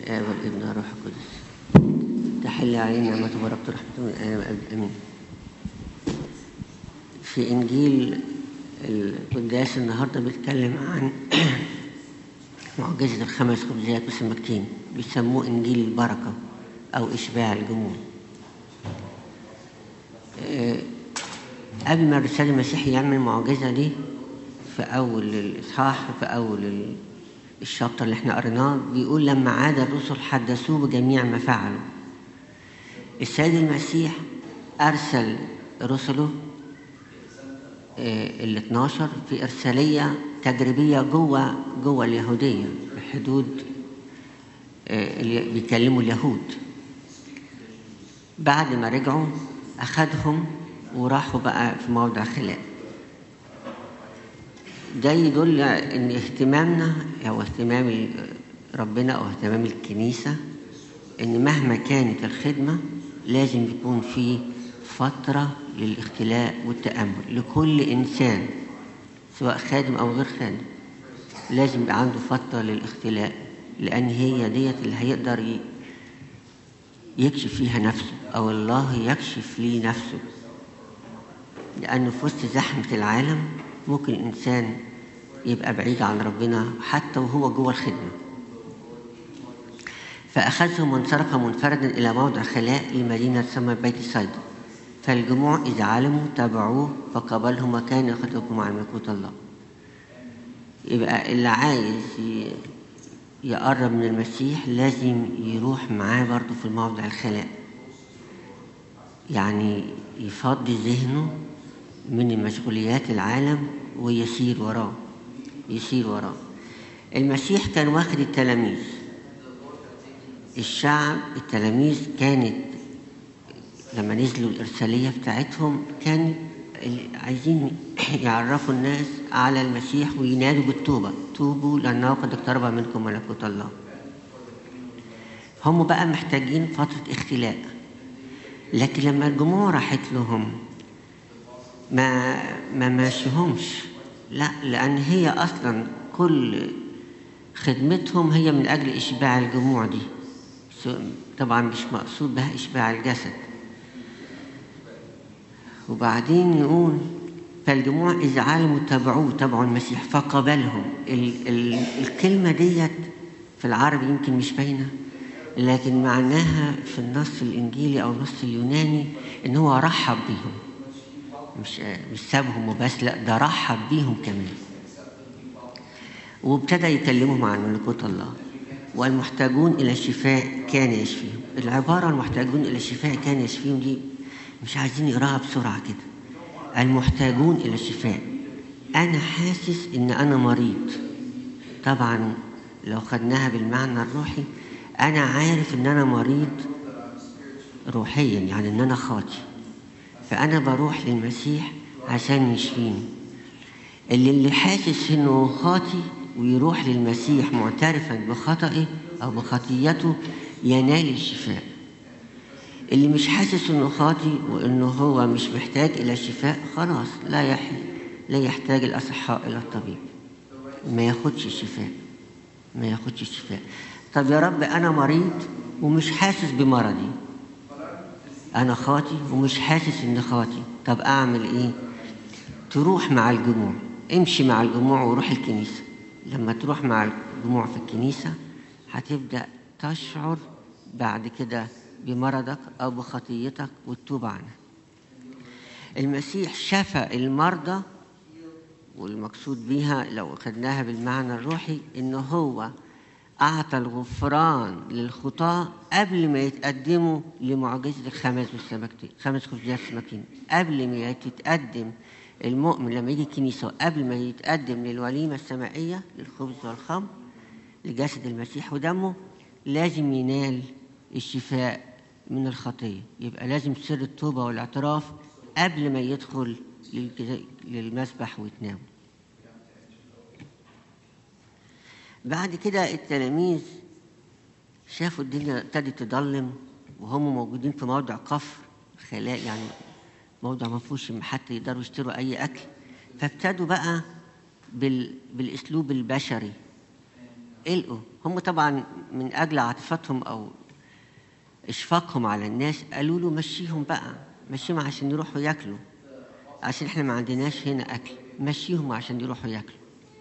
آب والابن والروح القدس تحل علينا ما تبارك رحمة من الآن آمين في إنجيل القداس النهاردة بيتكلم عن معجزة الخمس خبزات والسمكتين بيسموه إنجيل البركة أو إشباع الجموع آه، قبل ما الرسالة المسيحي يعمل المعجزة دي في أول الإصحاح في أول ال- الشابتر اللي احنا قريناه بيقول لما عاد الرسل حدثوه بجميع ما فعلوا السيد المسيح أرسل رسله ال 12 في إرسالية تجريبية جوه جوه اليهودية بحدود آه، اللي بيكلموا اليهود بعد ما رجعوا أخدهم وراحوا بقى في موضع خلاء ده يدل ان اهتمامنا او اهتمام ربنا او اهتمام الكنيسه ان مهما كانت الخدمه لازم يكون في فتره للاختلاء والتامل لكل انسان سواء خادم او غير خادم لازم يبقى عنده فتره للاختلاء لان هي ديت اللي هيقدر ي- يكشف فيها نفسه او الله يكشف ليه نفسه لأنه في وسط زحمة العالم ممكن الإنسان يبقى بعيد عن ربنا حتى وهو جوه الخدمة فأخذهم وانصرف منفردا إلى موضع خلاء لمدينة تسمى بيت صيدا فالجموع إذا علموا تبعوه فقبلهم وكان يخطبهم عن ملكوت الله يبقى اللي عايز ي- يقرب من المسيح لازم يروح معاه برضه في الموضع الخلاء يعني يفضي ذهنه من مشغوليات العالم ويسير وراه يسير وراه المسيح كان واخد التلاميذ الشعب التلاميذ كانت لما نزلوا الإرسالية بتاعتهم كان ال- عايزين يعرفوا الناس على المسيح وينادوا بالتوبة توبوا لأنه قد اقترب منكم ملكوت الله هم بقى محتاجين فترة اختلاء لكن لما الجموع راحت لهم ما ما ماشيهمش لا لأن هي أصلا كل خدمتهم هي من أجل إشباع الجموع دي سو- طبعا مش مقصود بها إشباع الجسد وبعدين يقول فالجموع إذا علموا تبعوه تبعوا المسيح فقبلهم ال ال الكلمة ديت في العربي يمكن مش باينة لكن معناها في النص الإنجيلي أو النص اليوناني إن هو رحب بيهم مش مش سابهم وبس لا ده رحب بيهم كمان وابتدى يكلمهم عن ملكوت الله والمحتاجون إلى الشفاء كان يشفيهم العبارة المحتاجون إلى الشفاء كان يشفيهم دي مش عايزين نقراها بسرعة كده المحتاجون إلى الشفاء أنا حاسس إن أنا مريض طبعا لو خدناها بالمعنى الروحي أنا عارف إن أنا مريض روحيا يعني إن أنا خاطي فأنا بروح للمسيح عشان يشفيني اللي اللي حاسس إنه خاطي ويروح للمسيح معترفا بخطئه أو بخطيته ينال الشفاء اللي مش حاسس إنه خاطي وإنه هو مش محتاج إلى الشفاء خلاص لا يح لا يحتاج الأصحاء إلى الطبيب ما ياخدش الشفاء ما ياخدش الشفاء طب يا رب أنا مريض ومش حاسس بمرضي أنا خاطي ومش حاسس إني خاطي طب أعمل إيه؟ تروح مع الجموع امشي مع الجموع وروح الكنيسة لما تروح مع الجموع في الكنيسة هتبدأ تشعر بعد كده بمرضك أو بخطيتك وتتوب عنها المسيح شفى المرضى والمقصود بيها لو خدناها بالمعنى الروحي إن هو أعطى الغفران للخطاة قبل ما يتقدموا لمعجزة الخمس والسمكتين خمس خبزات والسمكتين قبل ما يتقدم المؤمن لما يجي الكنيسة قبل ما يتقدم للوليمة السمائية للخبز والخمر لجسد المسيح ودمه لازم ينال الشفاء من الخطية يبقى لازم سر التوبة والاعتراف قبل ما يدخل للجز- للمسبح ويتناول بعد كده التلاميذ شافوا الدنيا ابتدت تضلم وهم موجودين في موضع قفر خلاء يعني موضع ما فيهوش حتى يقدروا يشتروا اي اكل فابتدوا بقى بال... بالاسلوب البشري قلقوا هم طبعا من أجل عاطفتهم أو إشفاقهم على الناس قالوا له مشيهم بقى مشيهم عشان يروحوا ياكلوا عشان احنا ما عندناش هنا أكل مشيهم عشان يروحوا ياكلوا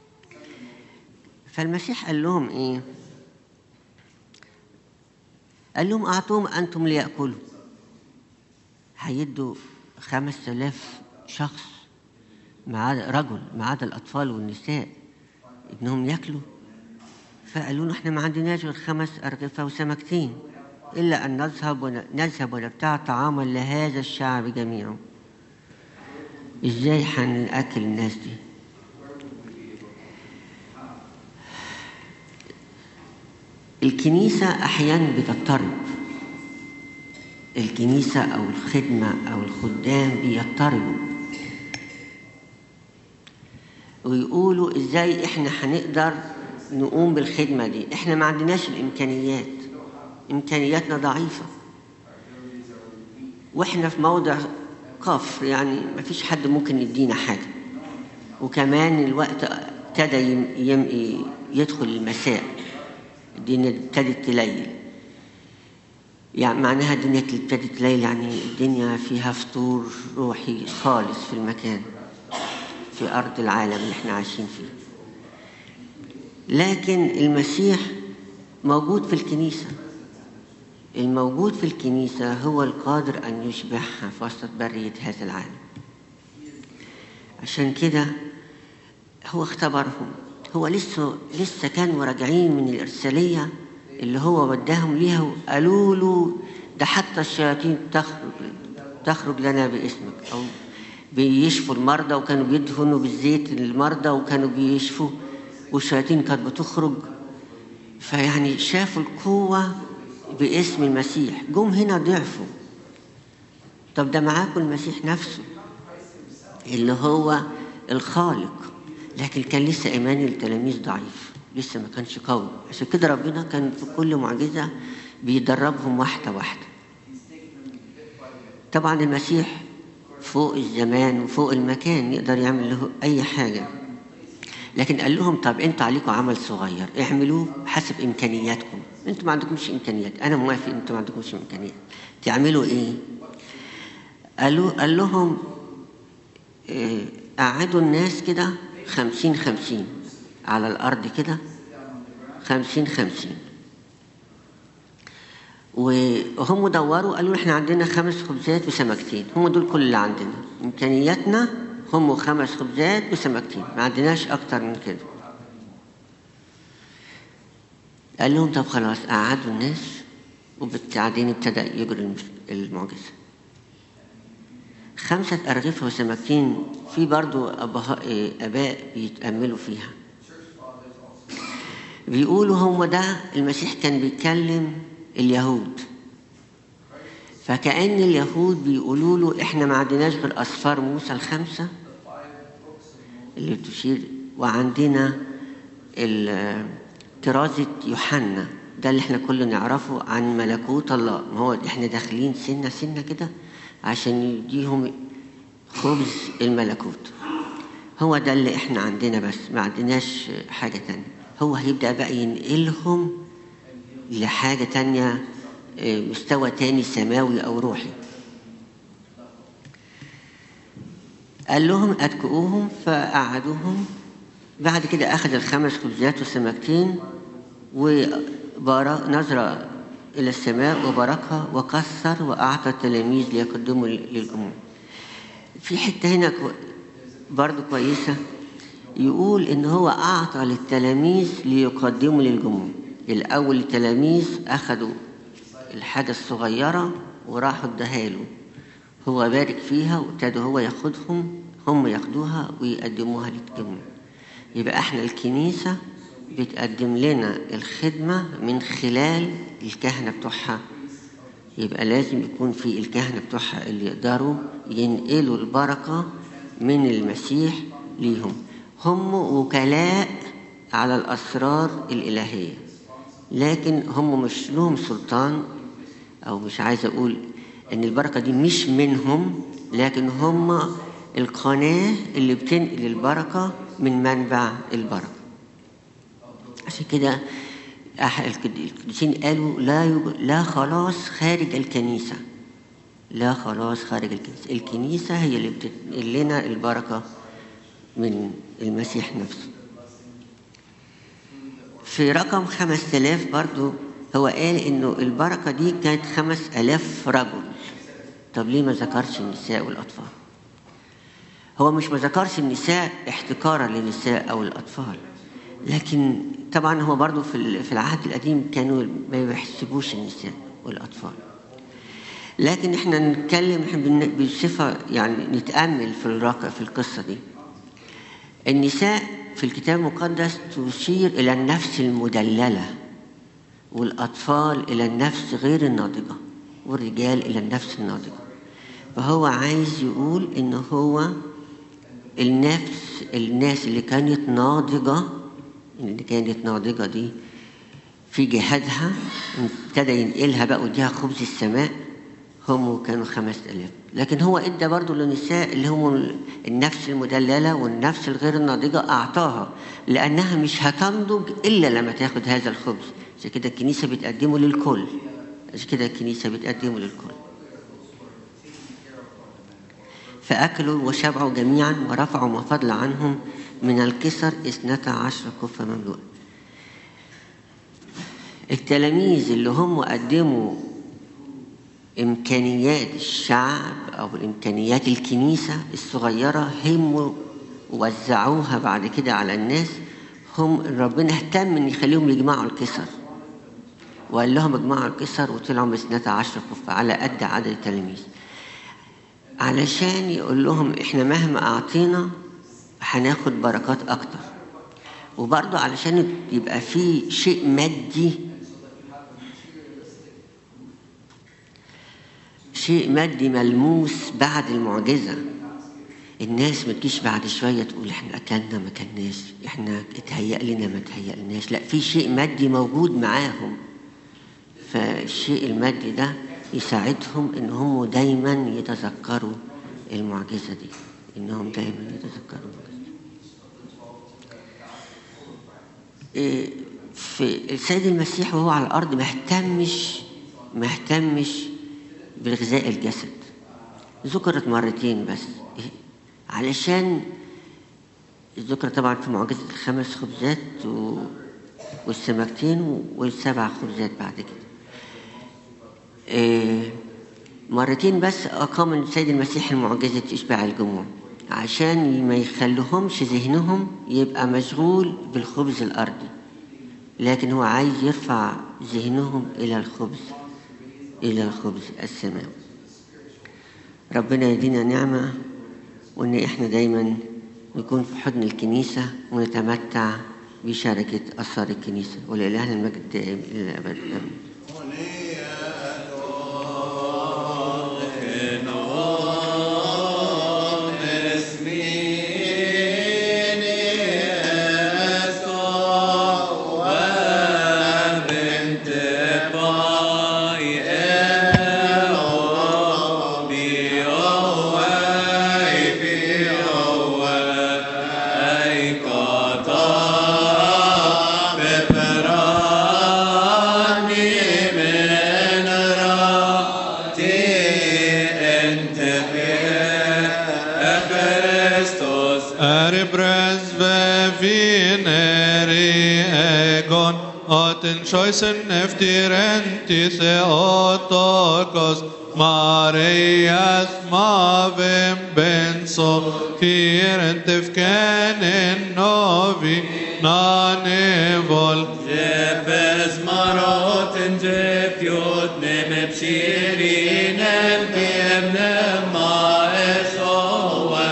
فالمسيح قال لهم إيه قال لهم أعطوهم أنتم ليأكلوا هيدوا خمس آلاف شخص ما عدا رجل ما عدا الأطفال والنساء إنهم ياكلوا فقالوا له إحنا ما عندناش غير خمس أرغفة وسمكتين إلا أن نذهب ون... نذهب ونبتاع طعاما لهذا الشعب جميعه إزاي هنأكل الناس دي الكنيسة أحيانا بتضطرب الكنيسة أو الخدمة أو الخدام بيضطربوا ويقولوا إزاي إحنا هنقدر نقوم بالخدمة دي إحنا ما عندناش الإمكانيات إمكانياتنا ضعيفة وإحنا في موضع قفر يعني ما فيش حد ممكن يدينا حاجة وكمان الوقت ابتدى يم يم يدخل المساء الدنيا ابتدت تليل يعني معناها الدنيا ابتدت تليل يعني الدنيا فيها فطور روحي خالص في المكان في أرض العالم اللي احنا عايشين فيه لكن المسيح موجود في الكنيسة الموجود في الكنيسة هو القادر أن يشبعها في وسط برية هذا العالم عشان كده هو اختبرهم هو لسه لسه كانوا راجعين من الإرسالية اللي هو وداهم ليها وقالوا له ده حتى الشياطين تخرج تخرج لنا باسمك أو بيشفوا المرضى وكانوا بيدهنوا بالزيت المرضى وكانوا بيشفوا والشياطين كانت بتخرج فيعني شافوا القوة باسم المسيح جم هنا ضعفوا طب ده معاكم المسيح نفسه اللي هو الخالق لكن كان لسه إيمان التلاميذ ضعيف لسه ما كانش قوي عشان كده ربنا كان في كل معجزة بيدربهم واحدة واحدة طبعا المسيح فوق الزمان وفوق المكان يقدر يعمل له أي حاجة لكن قال لهم طب انتوا عليكم عمل صغير اعملوه حسب امكانياتكم انتوا ما عندكمش امكانيات انا موافق انتوا ما عندكمش امكانيات تعملوا ايه قالوا قال لهم اه قعدوا الناس كده خمسين خمسين على الارض كده خمسين خمسين وهم دوروا قالوا احنا عندنا خمس خبزات وسمكتين هم دول كل اللي عندنا امكانياتنا هم خمس خبزات وسمكتين ما عندناش اكتر من كده قال لهم طب خلاص قعدوا الناس وبالتعدين ابتدى يجري المعجزة خمسة أرغفة وسمكتين في برضو أباء بيتأملوا فيها بيقولوا هم ده المسيح كان بيتكلم اليهود فكأن اليهود بيقولوا له احنا ما عندناش غير أسفار موسى الخمسة اللي تشير وعندنا طرازة يوحنا ده اللي احنا كله نعرفه عن ملكوت الله ما هو احنا داخلين سنة سنة كده عشان يديهم خبز الملكوت هو ده اللي احنا عندنا بس ما عندناش حاجة تانية هو هيبدأ بقى ينقلهم لحاجة تانية مستوى تاني سماوي أو روحي قال لهم أتكؤوهم فقعدوهم بعد كده أخذ الخمس خبزات والسمكتين ونظر إلى السماء وباركها وكسر وأعطى التلاميذ ليقدموا للجموع في حتة هنا برضو كويسة يقول إن هو أعطى للتلاميذ ليقدموا للجموع الأول التلاميذ أخذوا الحاجة الصغيرة وراحوا اداها له هو بارك فيها وابتدى هو ياخدهم هم ياخدوها ويقدموها للجموع يبقى احنا الكنيسة بتقدم لنا الخدمة من خلال الكهنة بتوعها يبقى لازم يكون في الكهنة بتوعها اللي يقدروا ينقلوا البركة من المسيح ليهم هم وكلاء على الأسرار الإلهية لكن هم مش لهم سلطان أو مش عايز أقول إن البركة دي مش منهم لكن هم القناة اللي بتنقل البركة من منبع البركة عشان كده أح- القد- القديسين قالوا لا يج... لا خلاص خارج الكنيسة لا خلاص خارج الكنيسة الكنيسة هي اللي بتنقل لنا البركة من المسيح نفسه في رقم خمس آلاف برضو هو قال إنه البركة دي كانت خمس آلاف رجل طب ليه ما ذكرش النساء والأطفال هو مش ما ذكرش النساء احتكارا للنساء أو الأطفال لكن طبعا هو برضو في ال- في العهد القديم كانوا ما بيحسبوش النساء والأطفال لكن احنا نتكلم احنا بن- بصفة يعني نتأمل في الرق في القصة دي النساء في الكتاب المقدس تشير إلى النفس المدللة والأطفال إلى النفس غير الناضجة والرجال إلى النفس الناضجة فهو عايز يقول إن هو النفس الناس اللي كانت ناضجة اللي كانت ناضجة دي في جهادها ابتدى ينقلها بقى ويديها خبز السماء هم كانوا خمس آلاف لكن هو ادى برضو للنساء اللي هم النفس المدللة والنفس الغير الناضجة أعطاها لأنها مش هتنضج إلا لما تاخد هذا الخبز عشان كده الكنيسة بتقدمه للكل عشان كده الكنيسة بتقدمه للكل فأكلوا وشبعوا جميعا ورفعوا ما فضل عنهم من الكسر اثنتا عشر كفة مملوءة التلاميذ اللي هم قدموا إمكانيات الشعب أو إمكانيات الكنيسة الصغيرة هم وزعوها بعد كده على الناس هم ربنا اهتم إن يخليهم يجمعوا الكسر وقال لهم اجمعوا الكسر وطلعوا باثنتا عشر كفة على قد عدد التلاميذ علشان يقول لهم احنا مهما أعطينا هناخد بركات أكتر وبرضه علشان يبقى في شيء مادي شيء مادي ملموس بعد المعجزة الناس ما تجيش بعد شوية تقول احنا أكلنا ما كلناش احنا اتهيأ لنا ما اتهيأ لناش لا في شيء مادي موجود معاهم فالشيء المادي ده يساعدهم ان هم دايما يتذكروا المعجزة دي انهم دايما يتذكروا المعجزة دي. إيه، في السيد المسيح وهو على الارض ما اهتمش ما اهتمش بالغذاء الجسد ذكرت مرتين بس إيه؟ علشان ذكر طبعا في معجزة الخمس خبزات و... والسمكتين والسبع خبزات بعد كده إيه، مرتين بس أقام السيد المسيح المعجزة إشباع الجموع عشان ما يخليهمش ذهنهم يبقى مشغول بالخبز الأرضي لكن هو عايز يرفع ذهنهم إلى الخبز إلى الخبز السماوي ربنا يدينا نعمة وإن إحنا دايما نكون في حضن الكنيسة ونتمتع بشركة أسرار الكنيسة ولإلهنا المجد دائم إلى الأبد آمين Are presve vineri egon, oten choisen eftirenti theotokos, Marias mavem benso, firent efkenen novi, nanevol, Jebes maroten jefjot nem psirinen bibnem ma esowe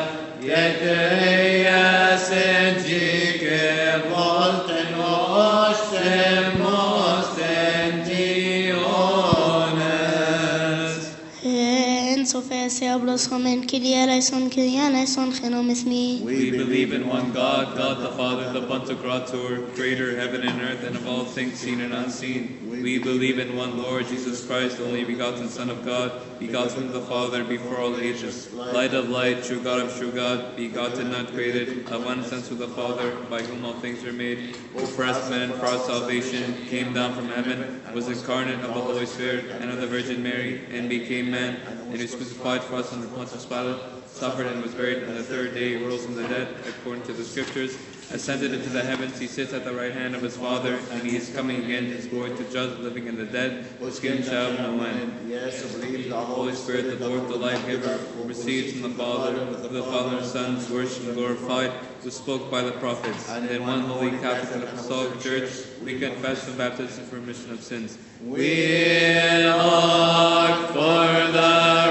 Yeteya sentike volten osem ostentiones Ens Sophia Seablos Homen, Kyrie eleison, Kyrie eleison, Genomis me. We believe in one God, God the Father, the Pantocrator, creator heaven and earth, and of all things seen and unseen. We believe in one Lord Jesus Christ, the only begotten Son of God, begotten of the Father before all ages. Light of light, true God of true God, begotten, not created, of one sense with the Father, by whom all things are made, who for us men and for our salvation came down from heaven, was incarnate of the Holy Spirit and of the Virgin Mary, and became man, and is crucified for us under Pontius Pilate, suffered and was buried, and the third day rose from the dead, according to the Scriptures, ascended into the heavens, he sits at the right hand of his Father, and he is coming again, his glory to judge the living and the dead, whose kingdom shall have no end. Yes, I believe the Holy Spirit, the Lord, the life giver, who proceeds from the Father, of the Father and Son, who is worshipped and glorified, who spoke by the prophets. And in one holy Catholic and Apostolic Church, we confess the baptism for remission of sins. We look for the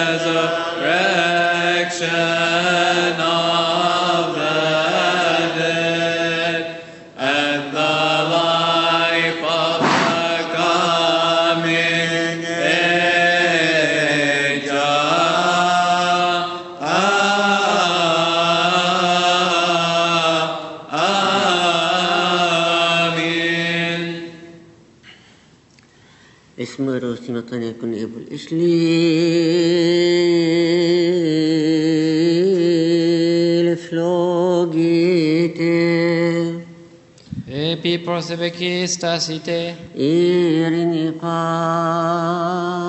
resurrection of the dead and the life of the coming age. Amen. اسم روسي مطن يكون ابل إشليل فلوجيته Επί προσεβεκής τάσιτε, ειρηνικά